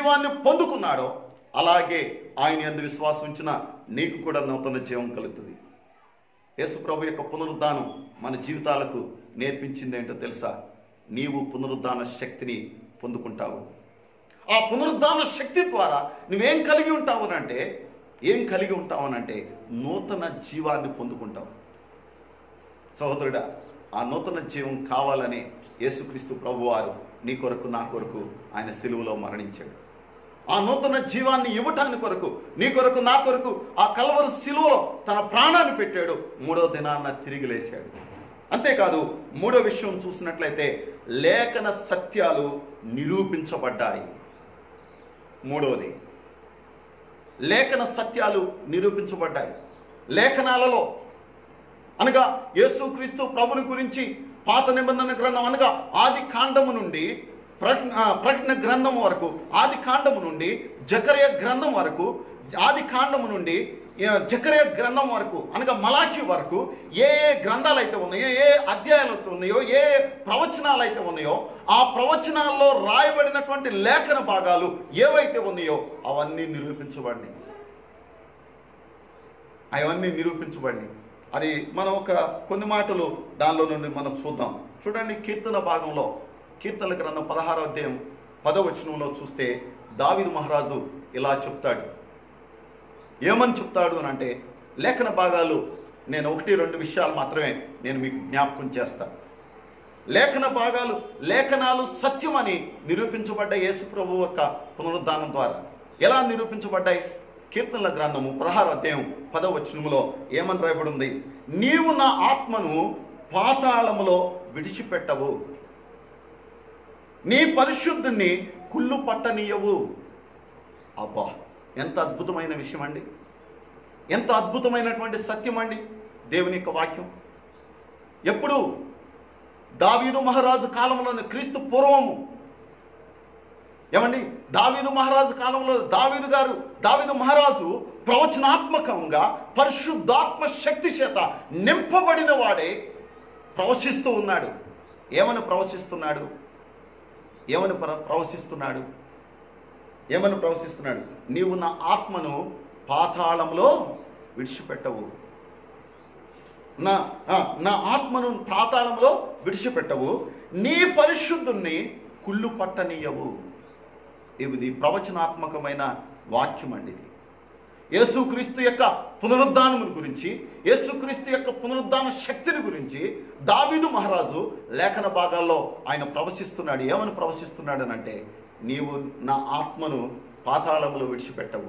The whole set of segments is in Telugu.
జీవాన్ని పొందుకున్నాడో అలాగే ఆయన ఎందు విశ్వాసం ఉంచిన నీకు కూడా నూతన జీవం కలుగుతుంది యేసు ప్రభు యొక్క పునరుద్ధానం మన జీవితాలకు నేర్పించింది ఏంటో తెలుసా నీవు పునరుద్ధాన శక్తిని పొందుకుంటావు ఆ పునరుద్ధాన శక్తి ద్వారా నువ్వేం కలిగి ఉంటావు అంటే ఏం కలిగి ఉంటావు అంటే నూతన జీవాన్ని పొందుకుంటావు సహోదరుడా ఆ నూతన జీవం కావాలని యేసుక్రీస్తు ప్రభువారు నీ కొరకు నా కొరకు ఆయన సిలువలో మరణించాడు ఆ నూతన జీవాన్ని ఇవ్వటానికి కొరకు నీ కొరకు నా కొరకు ఆ కలవరు సిలువలో తన ప్రాణాన్ని పెట్టాడు మూడో దినాన్న తిరిగి లేచాడు అంతేకాదు మూడో విషయం చూసినట్లయితే లేఖన సత్యాలు నిరూపించబడ్డాయి మూడవది లేఖన సత్యాలు నిరూపించబడ్డాయి లేఖనాలలో అనగా యేసుక్రీస్తు ప్రభుని గురించి పాత నిబంధన గ్రంథం అనగా ఆది కాండము నుండి ప్రకటన ఆ, ప్రకటన గ్రంథం వరకు ఆది కాండము నుండి జకరయ గ్రంథం వరకు ఆది కాండము నుండి ఆ, జకరయ గ్రంథం వరకు అనగా మలాఖీ వరకు ఏ ఏ గ్రంథాలు అయితే ఉన్నాయో ఏ ఏ అధ్యాయాలు అయితే ఉన్నాయో ఏ ఏ ప్రవచనాలు అయితే ఉన్నాయో ఆ ప్రవచనాల్లో రాయబడినటువంటి లేఖన భాగాలు ఏవైతే ఉన్నాయో అవన్నీ నిరూపించబడినాయి అవన్నీ నిరూపించబడినాయి అది మనం ఒక కొన్ని మాటలు దానిలో నుండి మనం చూద్దాం చూడండి కీర్తన భాగంలో కీర్తన గ్రంథం పదహారో అధ్యాయం పదవచనంలో చూస్తే దావిదు మహారాజు ఇలా చెప్తాడు ఏమని చెప్తాడు అని అంటే లేఖన భాగాలు నేను ఒకటి రెండు విషయాలు మాత్రమే నేను మీకు జ్ఞాపకం చేస్తాను లేఖన భాగాలు లేఖనాలు సత్యమని నిరూపించబడ్డ యేసు ప్రభు యొక్క పునరుద్ధానం ద్వారా ఎలా నిరూపించబడ్డాయి కీర్తనల గ్రంథము పదహారు అధ్యాయం పదవ వచనములో ఏమని రాయబడి ఉంది నీవు నా ఆత్మను పాతాళములో విడిచిపెట్టవు నీ పరిశుద్ధుణ్ణి కుళ్ళు పట్టనీయవు అబ్బా ఎంత అద్భుతమైన విషయం అండి ఎంత అద్భుతమైనటువంటి సత్యం అండి దేవుని యొక్క వాక్యం ఎప్పుడు దావీదు మహారాజు కాలంలోని క్రీస్తు పూర్వము ఏమండి దావీదు మహారాజు కాలంలో దావీదు గారు దావీదు మహారాజు ప్రవచనాత్మకంగా పరిశుద్ధాత్మ శక్తి చేత నింపబడిన వాడే ప్రవశిస్తూ ఉన్నాడు ఏమని ప్రవశిస్తున్నాడు ఏమని ప్ర ప్రవశిస్తున్నాడు ఏమని ప్రవశిస్తున్నాడు నీవు నా ఆత్మను పాతాళంలో విడిచిపెట్టవు నా ఆ, నా ఆత్మను పాతాళంలో విడిచిపెట్టవు నీ పరిశుద్ధుణ్ణి కుళ్ళు పట్టనీయవు ఇది ప్రవచనాత్మకమైన వాక్యం అండి ఇది యేసుక్రీస్తు యొక్క పునరుద్ధానం గురించి యేసుక్రీస్తు యొక్క పునరుద్ధాన శక్తిని గురించి దావీదు మహారాజు లేఖన భాగాల్లో ఆయన ప్రవశిస్తున్నాడు ఏమని ప్రవశిస్తున్నాడు అని అంటే నీవు నా ఆత్మను పాతాళంలో విడిచిపెట్టవు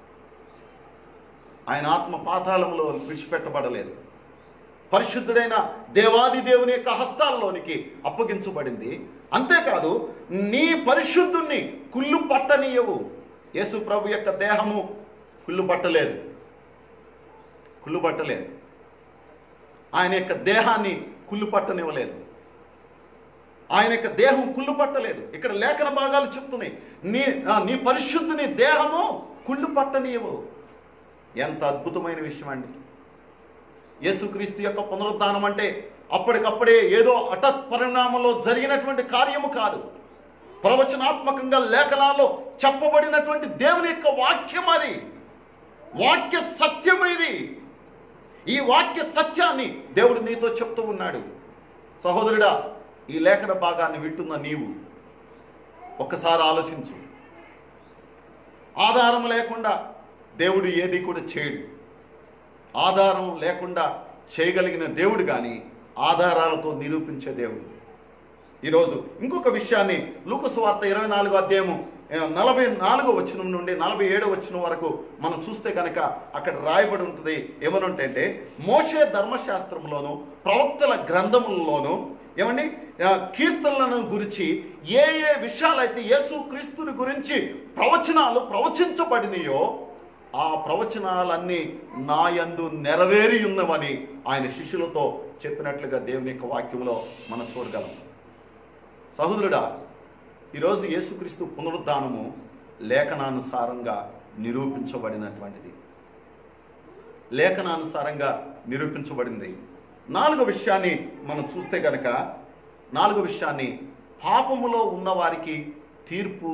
ఆయన ఆత్మ పాతాళంలో విడిచిపెట్టబడలేదు పరిశుద్ధుడైన దేవాది దేవుని యొక్క హస్తాల్లోనికి అప్పగించబడింది అంతేకాదు నీ పరిశుద్ధుణ్ణి కుళ్ళు పట్టనీయవు యేసు ప్రభు యొక్క దేహము కుళ్ళు పట్టలేదు కుళ్ళు పట్టలేదు ఆయన యొక్క దేహాన్ని కుళ్ళు పట్టనివ్వలేదు ఆయన యొక్క దేహం కుళ్ళు పట్టలేదు ఇక్కడ లేఖన భాగాలు చెప్తున్నాయి నీ ఆ, నీ పరిశుద్ధుని దేహము కుళ్ళు పట్టనీయవు ఎంత అద్భుతమైన విషయం అండి యేసుక్రీస్తు యొక్క పునరుద్ధానం అంటే అప్పటికప్పుడే ఏదో హఠత్ పరిణామంలో జరిగినటువంటి కార్యము కాదు ప్రవచనాత్మకంగా లేఖనాల్లో చెప్పబడినటువంటి దేవుని యొక్క వాక్యం అది వాక్య సత్యం ఇది ఈ వాక్య సత్యాన్ని దేవుడు నీతో చెప్తూ ఉన్నాడు సహోదరుడా ఈ లేఖన భాగాన్ని వింటున్న నీవు ఒక్కసారి ఆలోచించు ఆధారం లేకుండా దేవుడు ఏది కూడా చేయడు ఆధారం లేకుండా చేయగలిగిన దేవుడు కానీ ఆధారాలతో నిరూపించే దేవుడు ఈరోజు ఇంకొక విషయాన్ని లూకసు వార్త ఇరవై నాలుగో అధ్యాయము ఆ, నలభై నాలుగో వచనం నుండి నలభై ఏడో వచనం వరకు మనం చూస్తే కనుక అక్కడ రాయబడి ఉంటుంది ఏమనంటే అంటే మోషే ధర్మశాస్త్రంలోను ప్రవక్తల గ్రంథములలోను ఏమండి ఆ, కీర్తనలను గురించి ఏ ఏ విషయాలైతే యేసు క్రీస్తుని గురించి ప్రవచనాలు ప్రవచించబడినాయో ఆ ప్రవచనాలన్నీ నా యందు నెరవేరి ఉన్నవని ఆయన శిష్యులతో చెప్పినట్లుగా దేవుని యొక్క వాక్యంలో మనం చూడగలం సహోదరుడా ఈరోజు యేసుక్రీస్తు పునరుద్ధానము లేఖనానుసారంగా నిరూపించబడినటువంటిది లేఖనానుసారంగా నిరూపించబడింది నాలుగో విషయాన్ని మనం చూస్తే కనుక నాలుగో విషయాన్ని పాపములో ఉన్న వారికి తీర్పు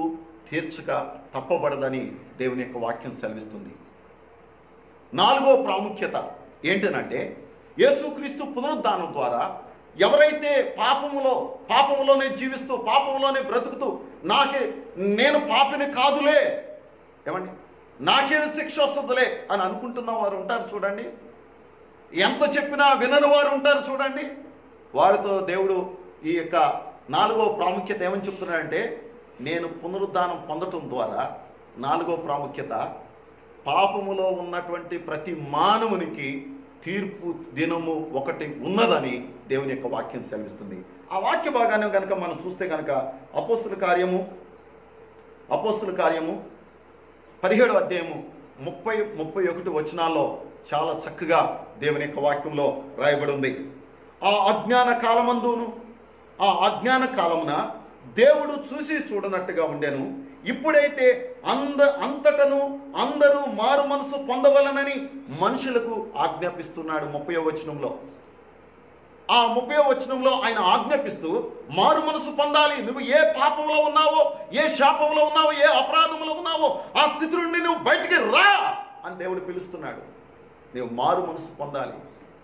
తీర్చక తప్పబడదని దేవుని యొక్క వాక్యం సెలవిస్తుంది నాలుగో ప్రాముఖ్యత ఏంటనంటే యేసుక్రీస్తు పునరుద్ధానం ద్వారా ఎవరైతే పాపములో పాపములోనే జీవిస్తూ పాపములోనే బ్రతుకుతూ నాకే నేను పాపిని కాదులే ఏమండి నాకేం శిక్ష వస్తుందిలే అని అనుకుంటున్న వారు ఉంటారు చూడండి ఎంత చెప్పినా వినని వారు ఉంటారు చూడండి వారితో దేవుడు ఈ యొక్క నాలుగో ప్రాముఖ్యత ఏమని చెప్తున్నాడంటే నేను పునరుద్ధానం పొందటం ద్వారా నాలుగో ప్రాముఖ్యత పాపములో ఉన్నటువంటి ప్రతి మానవునికి తీర్పు దినము ఒకటి ఉన్నదని దేవుని యొక్క వాక్యం సెలవిస్తుంది ఆ వాక్య భాగాన్ని కనుక మనం చూస్తే కనుక అపోస్తుల కార్యము అపోస్తుల కార్యము పదిహేడు అధ్యాయము ముప్పై ముప్పై ఒకటి వచనాల్లో చాలా చక్కగా దేవుని యొక్క వాక్యంలో రాయబడి ఉంది ఆ అజ్ఞాన కాలమందును ఆ అజ్ఞాన కాలమున దేవుడు చూసి చూడనట్టుగా ఉండెను ఇప్పుడైతే అంద అంతటను అందరూ మారు మనసు పొందవలనని మనుషులకు ఆజ్ఞాపిస్తున్నాడు ముప్పై వచనంలో ఆ ముప్పై వచనంలో ఆయన ఆజ్ఞాపిస్తూ మారు మనసు పొందాలి నువ్వు ఏ పాపంలో ఉన్నావో ఏ శాపంలో ఉన్నావో ఏ అపరాధంలో ఉన్నావో ఆ స్థితి నుండి నువ్వు బయటికి రా అని దేవుడు పిలుస్తున్నాడు నువ్వు మారు మనసు పొందాలి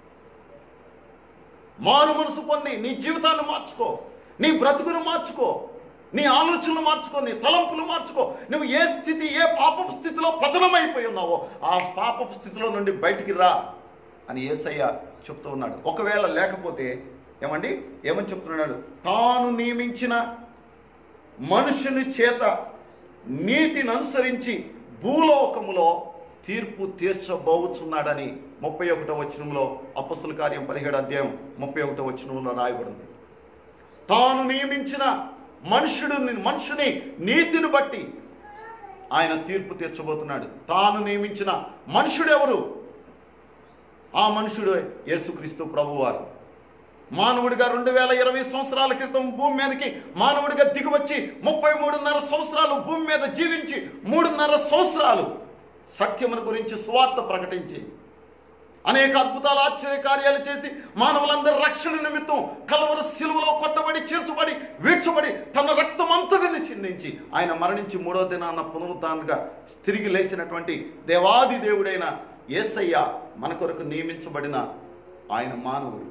మారు మనసు పొంది నీ జీవితాన్ని మార్చుకో నీ బ్రతుకును మార్చుకో నీ ఆలోచనలు మార్చుకో నీ తలంపులు మార్చుకో నువ్వు ఏ స్థితి ఏ పాపపు స్థితిలో పతనమైపోయి ఉన్నావో ఆ పాపపు స్థితిలో నుండి బయటికి రా అని ఏసయ్య చెప్తూ ఉన్నాడు ఒకవేళ లేకపోతే ఏమండి ఏమని చెప్తున్నాడు తాను నియమించిన మనుషుని చేత నీతిని అనుసరించి భూలోకములో తీర్పు తీర్చబోచున్నాడని ముప్పై ఒకటో వచనంలో అపస్సుల కార్యం పదిహేడు అధ్యాయం ముప్పై ఒకటో వచనంలో రాయబడింది తాను నియమించిన మనుషుడు మనుషుని నీతిని బట్టి ఆయన తీర్పు తీర్చబోతున్నాడు తాను నియమించిన మనుషుడు ఎవరు ఆ మనుషుడు యేసుక్రీస్తు ప్రభువారు మానవుడిగా రెండు వేల ఇరవై సంవత్సరాల క్రితం భూమి మీదకి మానవుడిగా దిగివచ్చి ముప్పై మూడున్నర సంవత్సరాలు భూమి మీద జీవించి మూడున్నర సంవత్సరాలు సత్యమును గురించి స్వార్థ ప్రకటించి అనేక అద్భుతాలు ఆశ్చర్య కార్యాలు చేసి మానవులందరి రక్షణ నిమిత్తం కలవర సిలువలో కొట్టబడి చేర్చబడి వీడ్చబడి తన రక్తం అంతటిని చిందించి ఆయన మరణించి మూడో దినాన్న పునరుద్ధానంగా తిరిగి లేచినటువంటి దేవాది దేవుడైన యేసయ్య మన కొరకు నియమించబడిన ఆయన మానవుడు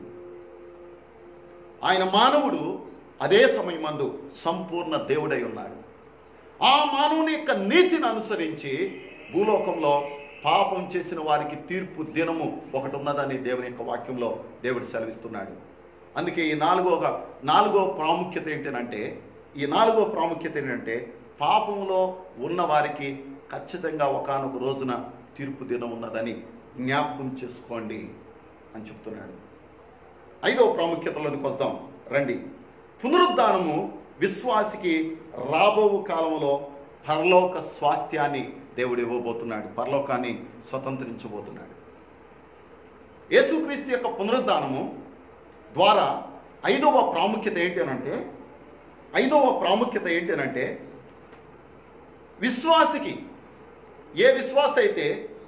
ఆయన మానవుడు అదే సమయమందు సంపూర్ణ దేవుడై ఉన్నాడు ఆ మానవుని యొక్క నీతిని అనుసరించి భూలోకంలో పాపం చేసిన వారికి తీర్పు దినము ఒకటి ఉన్నదని దేవుని యొక్క వాక్యంలో దేవుడు సెలవిస్తున్నాడు అందుకే ఈ నాలుగో నాలుగో ప్రాముఖ్యత ఏంటంటే ఈ నాలుగో ప్రాముఖ్యత ఏంటంటే పాపంలో ఉన్న వారికి ఖచ్చితంగా ఒకానొక రోజున తీర్పు దినం ఉన్నదని జ్ఞాపకం చేసుకోండి అని చెప్తున్నాడు ఐదవ ప్రాముఖ్యతలోనికి వస్తాం రండి పునరుద్ధానము విశ్వాసికి రాబో కాలంలో పరలోక స్వాస్థ్యాన్ని దేవుడు ఇవ్వబోతున్నాడు పరలోకాన్ని స్వతంత్రించబోతున్నాడు యేసుక్రీస్తు యొక్క పునరుద్ధానము ద్వారా ఐదవ ప్రాముఖ్యత ఏంటి అనంటే ఐదవ ప్రాముఖ్యత ఏంటి అనంటే విశ్వాసికి ఏ విశ్వాస అయితే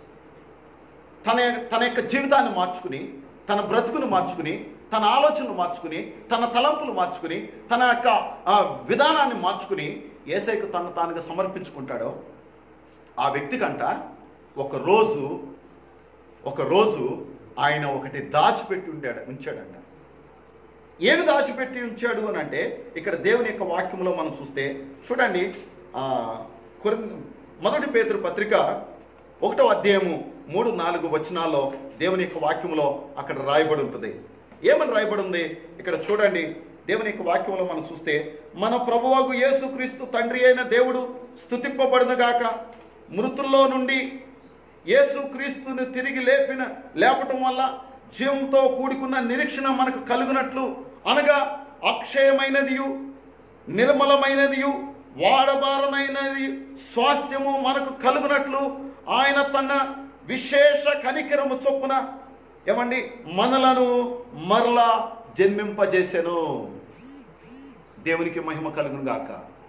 తన తన యొక్క జీవితాన్ని మార్చుకుని తన బ్రతుకును మార్చుకుని తన ఆలోచనలు మార్చుకుని తన తలంపులు మార్చుకుని తన యొక్క ఆ, విధానాన్ని మార్చుకుని ఏసైకు తను తానుగా సమర్పించుకుంటాడో ఆ వ్యక్తి కంట ఒక రోజు ఒక రోజు ఆయన ఒకటి దాచిపెట్టి ఉండాడు ఉంచాడంట ఏమి దాచిపెట్టి ఉంచాడు అని అంటే ఇక్కడ దేవుని యొక్క వాక్యంలో మనం చూస్తే చూడండి ఆ, కొరిన్- మొదటి పేతురు పత్రిక ఒకటో అధ్యాయము మూడు నాలుగు వచనాల్లో దేవుని యొక్క వాక్యంలో అక్కడ రాయబడి ఉంటుంది ఏమని రాయబడి ఉంది ఇక్కడ చూడండి దేవుని యొక్క వాక్యంలో మనం చూస్తే మన ప్రభువగు యేసుక్రీస్తు తండ్రి అయిన దేవుడు స్థుతింపబడునుగాక మృతుల్లో నుండి యేసుక్రీస్తుని తిరిగి లేపిన లేపటం వల్ల జీవంతో కూడుకున్న నిరీక్షణ మనకు కలుగునట్లు అనగా అక్షయమైనదియు నిర్మలమైనదియు వాడబారమైనది స్వాస్థ్యము మనకు కలుగునట్లు ఆయన తన విశేష కనికరము చొప్పున ఏమండి మనలను మరలా జన్మింపజేసెను దేవునికి మహిమ కలుగును గాక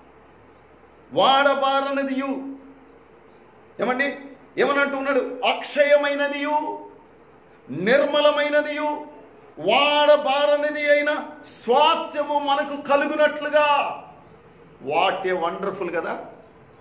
వాడబారనదియు ఏమండి ఏమనంటూ ఉన్నాడు అక్షయమైనదియు నిర్మలమైనదియు వాడబారనిది అయిన స్వాస్థ్యము మనకు కలుగునట్లుగా వాట్ ఏ వండర్ఫుల్ కదా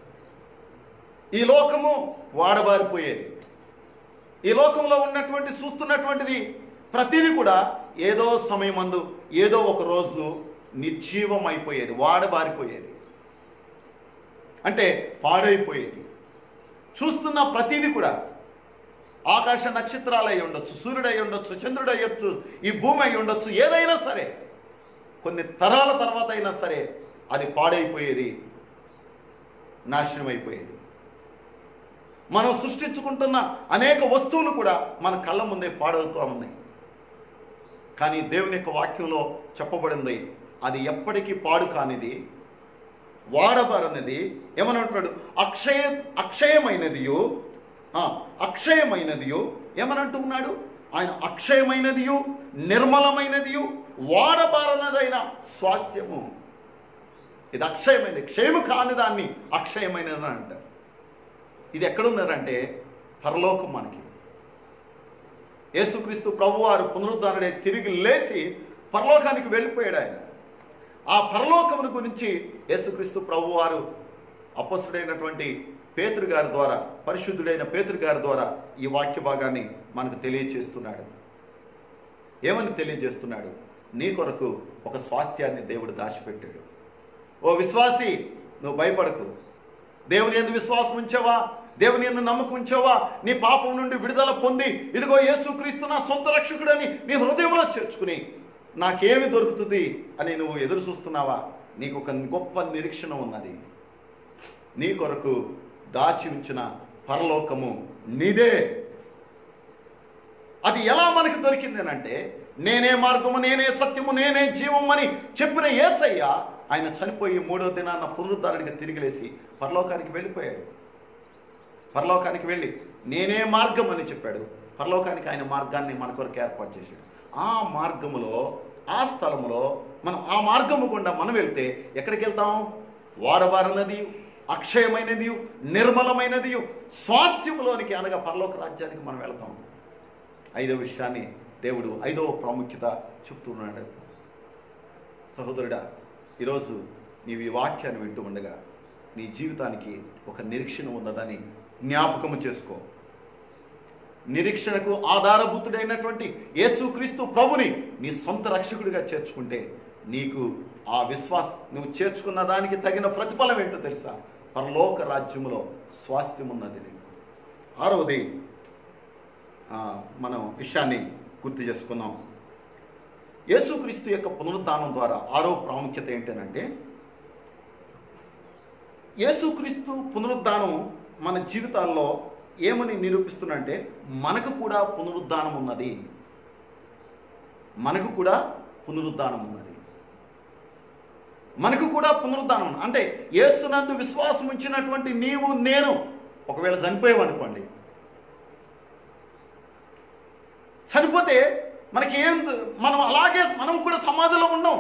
ఈ లోకము వాడబారిపోయేది ఈ లోకంలో ఉన్నటువంటి చూస్తున్నటువంటిది ప్రతిదీ కూడా ఏదో సమయమందు ఏదో ఒక రోజు నిర్జీవం అయిపోయేది వాడబారిపోయేది అంటే పాడైపోయేది చూస్తున్న ప్రతిదీ కూడా ఆకాశ నక్షత్రాలు అయి ఉండొచ్చు సూర్యుడు అయి ఉండొచ్చు చంద్రుడు అయ్యొచ్చు ఈ భూమి అయి ఉండొచ్చు ఏదైనా సరే కొన్ని తరాల తర్వాత అయినా సరే అది పాడైపోయేది నాశనం అయిపోయేది మనం సృష్టించుకుంటున్న అనేక వస్తువులు కూడా మన కళ్ళ ముందే పాడవుతూ ఉన్నాయి కానీ దేవుని యొక్క వాక్యంలో చెప్పబడింది అది ఎప్పటికీ పాడు కానిది వాడబారనిది ఏమని అంటాడు అక్షయ అక్షయమైనదియో ఆ, అక్షయమైనదియో ఏమని అంటూ ఉన్నాడు ఆయన అక్షయమైనదియు నిర్మలమైనదియు వాడబారనదైన స్వాస్థ్యము ఇది అక్షయమైనది క్షయము కాని దాన్ని అక్షయమైనది అని అంటారు ఇది ఎక్కడున్నారంటే పరలోకం మనకి యేసుక్రీస్తు ప్రభువారు పునరుద్ధరణే తిరిగి లేచి పరలోకానికి వెళ్ళిపోయాడు ఆయన ఆ పరలోకమును గురించి యేసుక్రీస్తు ప్రభువారు అపస్తుడైనటువంటి పేతురు గారి ద్వారా పరిశుద్ధుడైన పేతురు గారి ద్వారా ఈ వాక్య భాగాన్ని మనకు తెలియచేస్తున్నాడు ఏమని తెలియజేస్తున్నాడు నీ కొరకు ఒక స్వాస్థ్యాన్ని దేవుడు దాచిపెట్టాడు ఓ విశ్వాసి నువ్వు భయపడకు దేవుని ఎందు విశ్వాసం ఉంచావా దేవుని ఎందు నమ్మకం ఉంచావా నీ పాపం నుండి విడుదల పొంది ఇదిగో యేసుక్రీస్తు నా సొంత రక్షకుడని నీ హృదయంలో చేర్చుకుని నాకేమి దొరుకుతుంది అని నువ్వు ఎదురు చూస్తున్నావా నీకు ఒక గొప్ప నిరీక్షణ ఉన్నది నీ కొరకు దాచి ఉంచిన పరలోకము నీదే అది ఎలా మనకు దొరికింది అని అంటే నేనే మార్గము నేనే సత్యము నేనే జీవం అని చెప్పిన ఏసయ్య ఆయన చనిపోయి మూడో దినాన్న పునరుద్ధారుడిగా తిరిగి లేచి పరలోకానికి వెళ్ళిపోయాడు పరలోకానికి వెళ్ళి నేనే మార్గం అని చెప్పాడు పరలోకానికి ఆయన మార్గాన్ని మన కొరకు ఏర్పాటు చేశాడు ఆ మార్గములో ఆ స్థలములో మనం ఆ మార్గము గుండా మనం వెళ్తే ఎక్కడికి వెళ్తాం వాడబారనది అక్షయమైనది నిర్మలమైనది స్వాస్థ్యములోనికి అనగా పరలోక రాజ్యానికి మనం వెళ్తాం ఐదవ విషయాన్ని దేవుడు ఐదవ ప్రాముఖ్యత చెప్తున్నాడు సహోదరుడా ఈరోజు నీవు ఈ వాక్యాన్ని వింటూ ఉండగా నీ జీవితానికి ఒక నిరీక్షణ ఉన్నదని జ్ఞాపకము చేసుకో నిరీక్షణకు ఆధారభూతుడైనటువంటి యేసుక్రీస్తు ప్రభుని నీ సొంత రక్షకుడిగా చేర్చుకుంటే నీకు ఆ విశ్వాస నువ్వు చేర్చుకున్న దానికి తగిన ప్రతిఫలం ఏంటో తెలుసా పరలోక రాజ్యములో స్వాస్థ్యం ఉన్నది నీకు ఆరవది ఆ, మనం విషయాన్ని గుర్తు చేసుకున్నాం యేసుక్రీస్తు యొక్క పునరుద్ధానం ద్వారా ఆరో ప్రాముఖ్యత ఏంటంటే యేసుక్రీస్తు పునరుద్ధానం మన జీవితాల్లో ఏమని నిరూపిస్తున్నంటే మనకు కూడా పునరుద్ధానం ఉన్నది మనకు కూడా పునరుద్ధానం ఉన్నది మనకు కూడా పునరుద్ధానం ఉంది. అంటే యేసునందు విశ్వాసం ఉంచినటువంటి నీవు నేను ఒకవేళ చనిపోయామనుకోండి చనిపోతే మనకి ఏం మనం అలాగే మనం కూడా సమాధిలో ఉన్నాం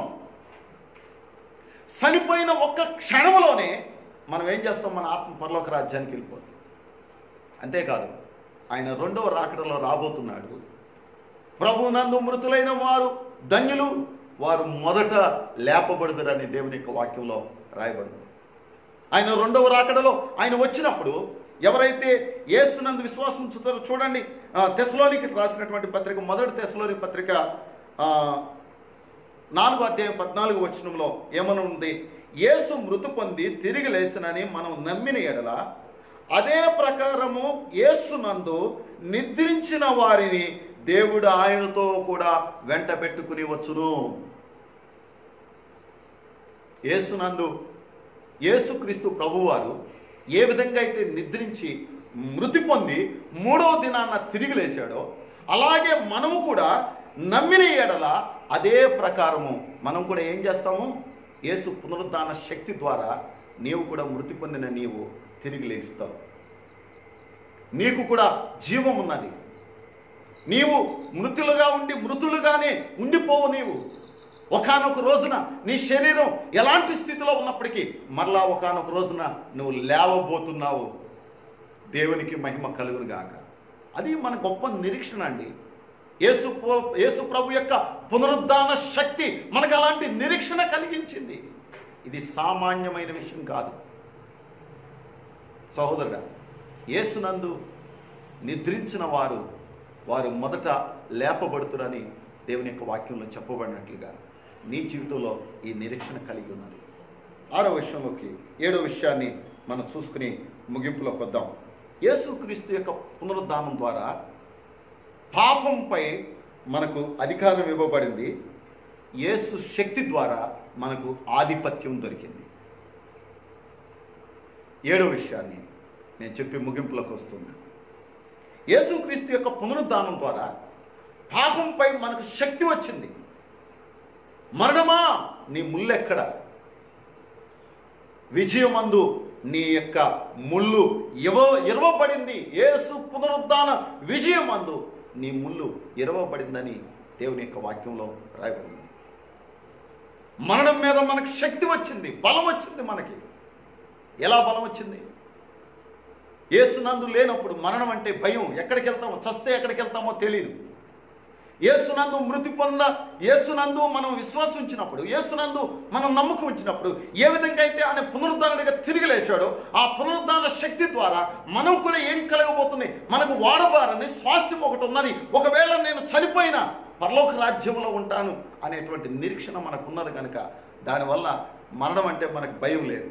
చనిపోయిన ఒక్క క్షణంలోనే మనం ఏం చేస్తాం మన ఆత్మ పరలోక రాజ్యానికి వెళ్ళిపోతుంది అంతేకాదు ఆయన రెండవ రాకడలో రాబోతున్నాడు ప్రభు నందు మృతులైన వారు ధన్యులు వారు మొదట లేపబడుదురని దేవుని యొక్క వాక్యంలో రాయబడింది ఆయన రెండవ రాకడలో ఆయన వచ్చినప్పుడు ఎవరైతే యేసునందు విశ్వాసం ఉంచుతారో చూడండి ఆ, తెస్సలోనికి రాసినటువంటి పత్రిక మొదటి తెస్సలోని పత్రిక ఆ, నాలుగో అధ్యాయం పద్నాలుగు వచనంలో ఏమని ఉంది యేసు మృతి పొంది తిరిగి లేచినని మనం నమ్మిన ఎడల అదే ప్రకారము యేసునందు నిద్రించిన వారిని దేవుడు ఆయనతో కూడా వెంట పెట్టుకుని వచ్చును యేసునందు యేసుక్రీస్తు ప్రభువారు ఏ విధంగా అయితే నిద్రించి మృతి పొంది మూడవ దినాన్న తిరిగి లేచాడో అలాగే మనము కూడా నమ్మిన ఎడల అదే ప్రకారము మనం కూడా ఏం చేస్తాము యేసు పునరుద్ధాన శక్తి ద్వారా నీవు కూడా మృతి పొందిన నీవు తిరిగి లేస్తావు నీకు కూడా జీవం ఉన్నది నీవు మృతులుగా ఉండి మృతులుగానే ఉండిపోవు నీవు ఒకానొక రోజున నీ శరీరం ఎలాంటి స్థితిలో ఉన్నప్పటికీ మరలా ఒకానొక రోజున నువ్వు లేవబోతున్నావు దేవునికి మహిమ కలుగును గాక అది మన గొప్ప నిరీక్షణ అండి యేసు పో- యేసు ప్రభు యొక్క పునరుద్ధాన శక్తి మనకు అలాంటి నిరీక్షణ కలిగించింది ఇది సామాన్యమైన విషయం కాదు సహోదరుడా యేసునందు నిద్రించిన వారు వారు మొదట లేపబడుతురని దేవుని యొక్క వాక్యంలో చెప్పబడినట్లుగా నీ జీవితంలో ఈ నిరీక్షణ కలిగి ఉన్నది ఆరో విషయంలోకి ఏడో విషయాన్ని మనం చూసుకుని ముగింపులోకి వద్దాం యేసుక్రీస్తు యొక్క పునరుద్ధానం ద్వారా పాపంపై మనకు అధికారం ఇవ్వబడింది యేసు శక్తి ద్వారా మనకు ఆధిపత్యం దొరికింది ఏడో విషయాన్ని నేను చెప్పి ముగింపులోకి వస్తున్నా యేసుక్రీస్తు యొక్క పునరుద్ధానం ద్వారా పాపంపై మనకు శక్తి వచ్చింది మరణమా నీ ముల్లెక్కడ విజయమందు నీ యొక్క ముళ్ళు ఇవ ఇరవబడింది యేసు పునరుద్ధాన విజయమందు నీ ముళ్ళు ఇరవబడిందని దేవుని యొక్క వాక్యంలో రాయబడింది మరణం మీద మనకు శక్తి వచ్చింది బలం వచ్చింది మనకి ఎలా బలం వచ్చింది ఏసునందు లేనప్పుడు మరణం అంటే భయం ఎక్కడికి వెళ్తామో చస్తే ఎక్కడికి వెళ్తామో తెలియదు ఏసునందు మృతి పొంద ఏసునందు మనం విశ్వాసం ఉంచినప్పుడు ఏసునందు మనం నమ్మకం ఉంచినప్పుడు ఏ విధంగా అయితే ఆయన పునరుద్ధరణగా తిరిగి లేచాడో ఆ పునరుద్ధరణ శక్తి ద్వారా మనం కూడా ఏం కలగబోతుంది మనకు వాడబారని స్వాస్థ్యం ఒకటి ఉన్నది ఒకవేళ నేను చనిపోయినా పరలోక రాజ్యంలో ఉంటాను అనేటువంటి నిరీక్షణ మనకు ఉన్నది కనుక దానివల్ల మరణం అంటే మనకు భయం లేదు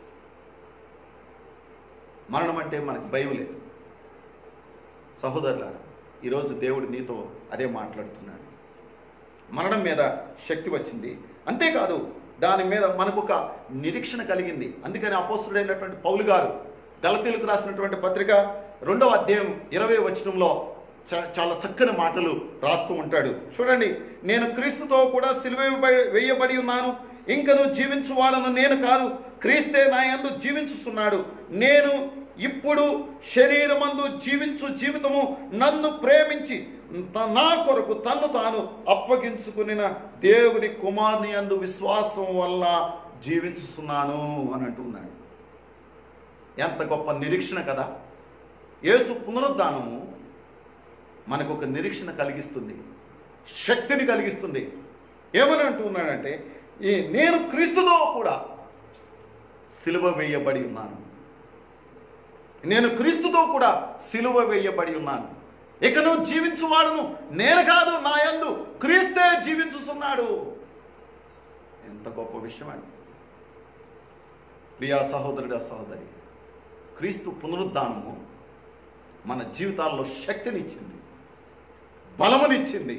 మరణం అంటే మనకు భయం లేదు సహోదరులారా ఈరోజు దేవుడు నీతో అదే మాట్లాడుతున్నాడు మరణం మీద శక్తి వచ్చింది అంతేకాదు దాని మీద మనకు ఒక నిరీక్షణ కలిగింది అందుకని అపోస్తుడైనటువంటి పౌలు గారు గలతీలకు రాసినటువంటి పత్రిక రెండవ అధ్యాయం ఇరవై వచనంలో చ- చాలా చక్కని మాటలు రాస్తూ ఉంటాడు చూడండి నేను క్రీస్తుతో కూడా సిలువ వేయబడి ఉన్నాను ఇంకను జీవించువాడను నేను కాదు క్రీస్తే నా యందు జీవించుచున్నాడు నేను ఇప్పుడు శరీరమందు జీవించు జీవితము నన్ను ప్రేమించి త- నా కొరకు తన్ను తాను అప్పగించుకునిన దేవుని కుమారుని అందు విశ్వాసం వల్ల జీవించుతున్నాను అని అంటున్నాడు ఎంత గొప్ప నిరీక్షణ కదా యేసు పునరుద్ధానము మనకు ఒక నిరీక్షణ కలిగిస్తుంది శక్తిని కలిగిస్తుంది ఏమని అంటున్నాడంటే ఈ నేను క్రీస్తుతో కూడా సిలువ వేయబడి ఉన్నాను నేను క్రీస్తుతో కూడా సిలువ వేయబడి ఉన్నాను ఇక నువ్వు జీవించువాడును నేను కాదు నా యందు క్రీస్తే జీవించుతున్నాడు ఎంత గొప్ప విషయం అండి ప్రియా సహోదరుడా సహోదరి క్రీస్తు పునరుద్ధానము మన జీవితాల్లో శక్తినిచ్చింది బలమునిచ్చింది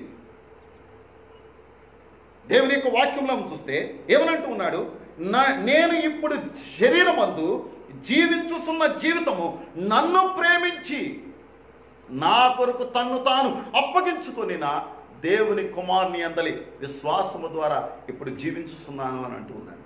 దేవుని యొక్క వాక్యంలో చూస్తే ఏమనంటూ ఉన్నాడు నా నేను ఇప్పుడు శరీరమందు జీవించుతున్న జీవితము నన్ను ప్రేమించి నా కొరకు తన్ను తాను అప్పగించుకొని నా దేవుని కుమారుని అందలి విశ్వాసము ద్వారా ఇప్పుడు జీవించుతున్నాను అని అంటూ ఉన్నాడు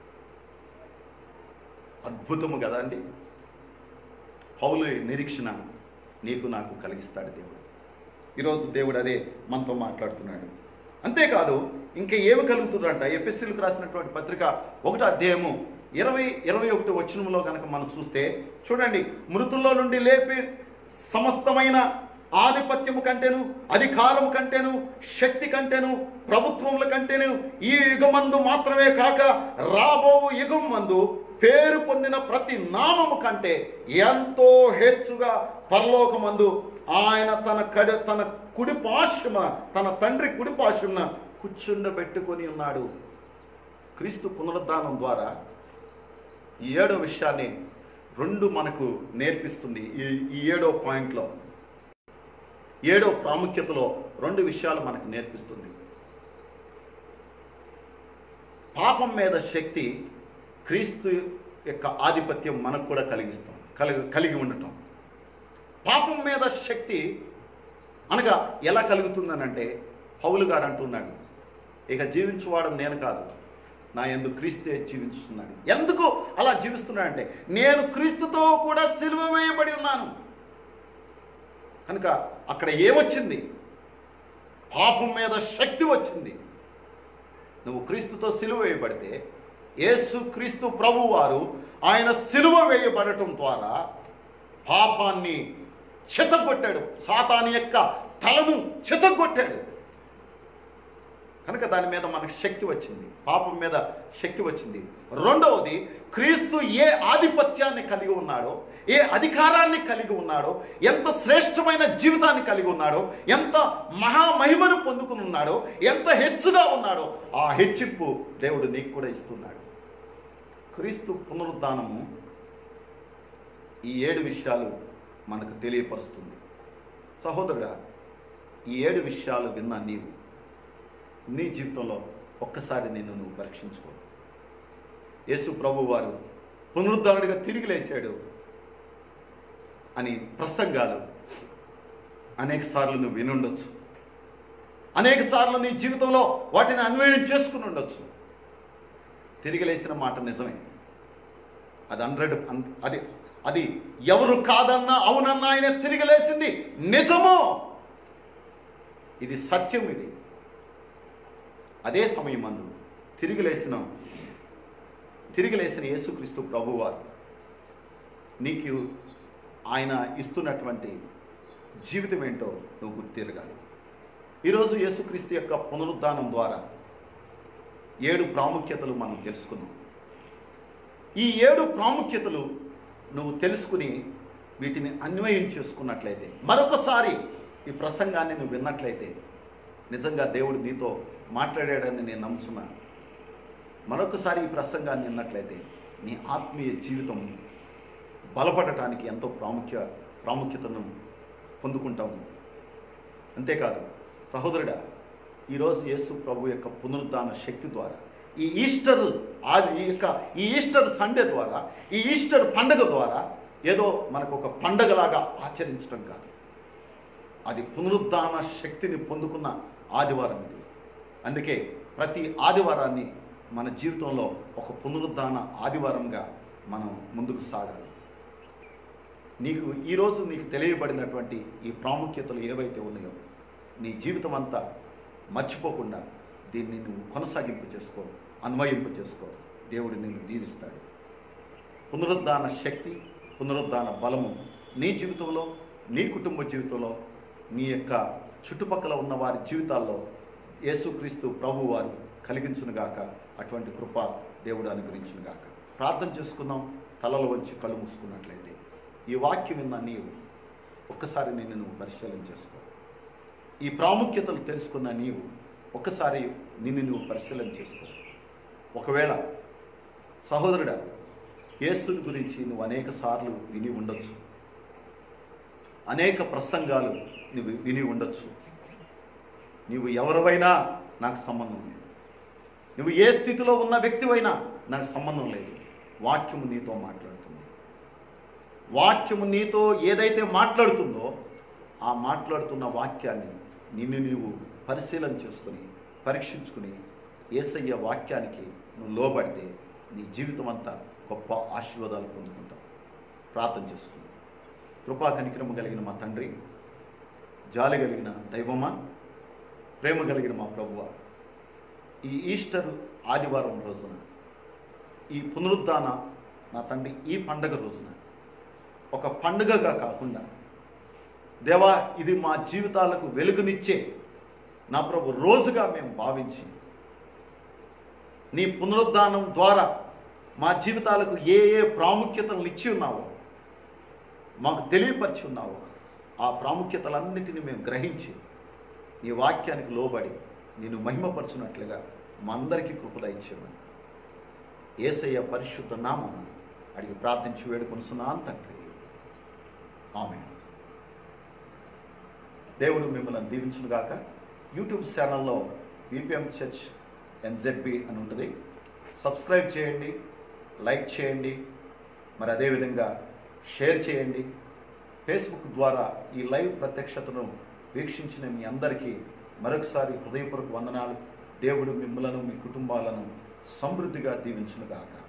అద్భుతము కదా అండి పౌలు నిరీక్షణ నీకు నాకు కలిగిస్తాడు దేవుడు ఈరోజు దేవుడు అదే మనతో మాట్లాడుతున్నాడు అంతేకాదు ఇంకా ఏమి కలుగుతుందంట ఎపిఎస్సీలకు రాసినటువంటి పత్రిక ఒకటో అధ్యాయము ఇరవై ఇరవై ఒకటి వచనంలో కనుక మనం చూస్తే చూడండి మృతుల్లో నుండి లేపి సమస్తమైన ఆధిపత్యము కంటేను అధికారము కంటేను శక్తి కంటేను ప్రభుత్వముల కంటేను ఈ యుగమందు మాత్రమే కాక రాబో యుగం మందు పేరు పొందిన ప్రతి నామము కంటే ఎంతో హెచ్చుగా పరలోకమందు ఆయన తన కడ తన కుడి పార్శ్వమున తన తండ్రి కుడి పార్శ్వమున కూర్చుండబెట్టుకొని ఉన్నాడు క్రీస్తు పునరుద్ధానం ద్వారా ఈ ఏడో విషయాన్ని రెండు మనకు నేర్పిస్తుంది ఈ ఈ ఏడో పాయింట్లో ఏడో ప్రాముఖ్యతలో రెండు విషయాలు మనకు నేర్పిస్తుంది పాపం మీద శక్తి క్రీస్తు యొక్క ఆధిపత్యం మనకు కూడా కలిగిస్తాం కలిగి కలిగి ఉండటం పాపం మీద శక్తి అనగా ఎలా కలుగుతుందనంటే పౌలు గారు అంటున్నాడు ఇక జీవించువాడు నేను కాదు నా ఎందు క్రీస్తే జీవించుతున్నాడు ఎందుకు అలా జీవిస్తున్నాడంటే నేను క్రీస్తుతో కూడా సిలువ వేయబడి ఉన్నాను కనుక అక్కడ ఏమొచ్చింది పాపం మీద శక్తి వచ్చింది నువ్వు క్రీస్తుతో సిలువ వేయబడితే యేసు క్రీస్తు ప్రభువారు ఆయన సిలువ వేయబడటం ద్వారా పాపాన్ని చితగొట్టాడు సాతాని యొక్క తలను చితగొట్టాడు కనుక దాని మీద మనకు శక్తి వచ్చింది పాపం మీద శక్తి వచ్చింది రెండవది క్రీస్తు ఏ ఆధిపత్యాన్ని కలిగి ఉన్నాడో ఏ అధికారాన్ని కలిగి ఉన్నాడో ఎంత శ్రేష్టమైన జీవితాన్ని కలిగి ఉన్నాడో ఎంత మహామహిమను పొందుకుని ఉన్నాడో ఎంత హెచ్చుగా ఉన్నాడో ఆ హెచ్చింపు దేవుడు నీకు కూడా ఇస్తున్నాడు క్రీస్తు పునరుద్ధానము ఈ ఏడు విషయాలు మనకు తెలియపరుస్తుంది సహోదరుడా ఈ ఏడు విషయాలు విన్న నీవు నీ జీవితంలో ఒక్కసారి నిన్ను నువ్వు పరీక్షించుకో యేసు ప్రభు వారు పునరుద్ధరణగా తిరిగి లేచాడు అని ప్రసంగాలు అనేక సార్లు నువ్వు వినుండొచ్చు అనేక సార్లు నీ జీవితంలో వాటిని అన్వయం చేసుకుని ఉండొచ్చు తిరిగి లేచిన మాట నిజమే అది హండ్రెడ్ అది అది ఎవరు కాదన్నా అవునన్నా ఆయన తిరిగి లేచింది నిజము ఇది సత్యం ఇది అదే సమయం అందు తిరిగి లేచిన తిరిగి లేచిన యేసుక్రీస్తు ప్రభువారు నీకు ఆయన ఇస్తున్నటువంటి జీవితం ఏంటో నువ్వు గుర్తిరగాలి ఈరోజు యేసుక్రీస్తు యొక్క పునరుద్ధానం ద్వారా ఏడు ప్రాముఖ్యతలు మనం తెలుసుకున్నాం ఈ ఏడు ప్రాముఖ్యతలు నువ్వు తెలుసుకుని వీటిని అన్వయం చేసుకున్నట్లయితే మరొకసారి ఈ ప్రసంగాన్ని నువ్వు విన్నట్లయితే నిజంగా దేవుడు నీతో మాట్లాడాడని నేను నమ్ముతున్నాను మరొకసారి ఈ ప్రసంగాన్ని విన్నట్లయితే నీ ఆత్మీయ జీవితం బలపడటానికి ఎంతో ప్రాముఖ్య ప్రాముఖ్యతను పొందుకుంటాము అంతేకాదు సహోదరుడా ఈరోజు యేసు ప్రభు యొక్క పునరుద్ధాన శక్తి ద్వారా ఈ ఈస్టర్ ఆది ఈ యొక్క ఈ ఈస్టర్ సండే ద్వారా ఈ ఈస్టర్ పండగ ద్వారా ఏదో మనకు ఒక పండగలాగా ఆచరించడం కాదు అది పునరుద్ధాన శక్తిని పొందుకున్న ఆదివారం ఇది అందుకే ప్రతి ఆదివారాన్ని మన జీవితంలో ఒక పునరుద్ధాన ఆదివారంగా మనం ముందుకు సాగాలి నీకు ఈరోజు నీకు తెలియబడినటువంటి ఈ ప్రాముఖ్యతలు ఏవైతే ఉన్నాయో నీ జీవితం అంతా మర్చిపోకుండా దీన్ని నువ్వు కొనసాగింపు చేసుకో అన్వయింపు చేసుకో దేవుడు నిన్ను దీవిస్తాడు పునరుద్ధాన శక్తి పునరుద్ధాన బలము నీ జీవితంలో నీ కుటుంబ జీవితంలో నీ యొక్క చుట్టుపక్కల ఉన్న వారి జీవితాల్లో యేసుక్రీస్తు ప్రభు వారు కలిగించునుగాక అటువంటి కృప దేవుడు అనుగ్రహించునుగాక ప్రార్థన చేసుకుందాం తలలో వంచి కళ్ళు మూసుకున్నట్లయితే ఈ వాక్యం విన్న నీవు ఒక్కసారి నిన్ను నువ్వు పరిశీలన చేసుకో ఈ ప్రాముఖ్యతలు తెలుసుకున్న నీవు ఒక్కసారి నిన్ను నువ్వు పరిశీలన చేసుకో ఒకవేళ సహోదరుడా యేసుని గురించి నువ్వు అనేక సార్లు విని ఉండొచ్చు అనేక ప్రసంగాలు నువ్వు విని ఉండొచ్చు నీవు ఎవరివైనా నాకు సంబంధం లేదు నువ్వు ఏ స్థితిలో ఉన్న వ్యక్తివైనా నాకు సంబంధం లేదు వాక్యము నీతో మాట్లాడుతుంది వాక్యము నీతో ఏదైతే మాట్లాడుతుందో ఆ మాట్లాడుతున్న వాక్యాన్ని నిన్ను నీవు పరిశీలన చేసుకుని పరీక్షించుకుని ఏసయ్య వాక్యానికి నువ్వు లోబడితే నీ జీవితం అంతా గొప్ప ఆశీర్వాదాలు పొందుకుంటావు ప్రార్థన చేసుకుని కృపా కనికరము కలిగిన మా తండ్రి జాలి కలిగిన దైవమా ప్రేమ కలిగిన మా ప్రభువ ఈ ఈస్టర్ ఆదివారం రోజున ఈ పునరుద్ధాన నా తండ్రి ఈ పండగ రోజున ఒక పండుగగా కాకుండా దేవా ఇది మా జీవితాలకు వెలుగునిచ్చే నా ప్రభు రోజుగా మేము భావించి నీ పునరుద్ధానం ద్వారా మా జీవితాలకు ఏ ఏ ప్రాముఖ్యతలను ఇచ్చి ఉన్నావో మాకు తెలియపరిచి ఉన్నావో ఆ ప్రాముఖ్యతలన్నిటిని మేము గ్రహించి నీ వాక్యానికి లోబడి నేను మహిమపరచున్నట్లుగా మా అందరికీ కృపద ఇచ్చేమని ఏసయ్య పరిశుద్ధ నామం అడిగి ప్రార్థించి వేడుకొనుస్తున్నాను తండ్రి ఆమె దేవుడు మిమ్మల్ని దీవించునుగాక యూట్యూబ్ ఛానల్లో విపిఎం చర్చ్ ఎన్జెడ్బి అని ఉంటుంది సబ్స్క్రైబ్ చేయండి లైక్ చేయండి మరి అదేవిధంగా షేర్ చేయండి ఫేస్బుక్ ద్వారా ఈ లైవ్ ప్రత్యక్షతను వీక్షించిన మీ అందరికీ మరొకసారి హృదయపూర్వక వందనాలు దేవుడు మిమ్మలను మీ కుటుంబాలను సమృద్ధిగా దీవించునుగాక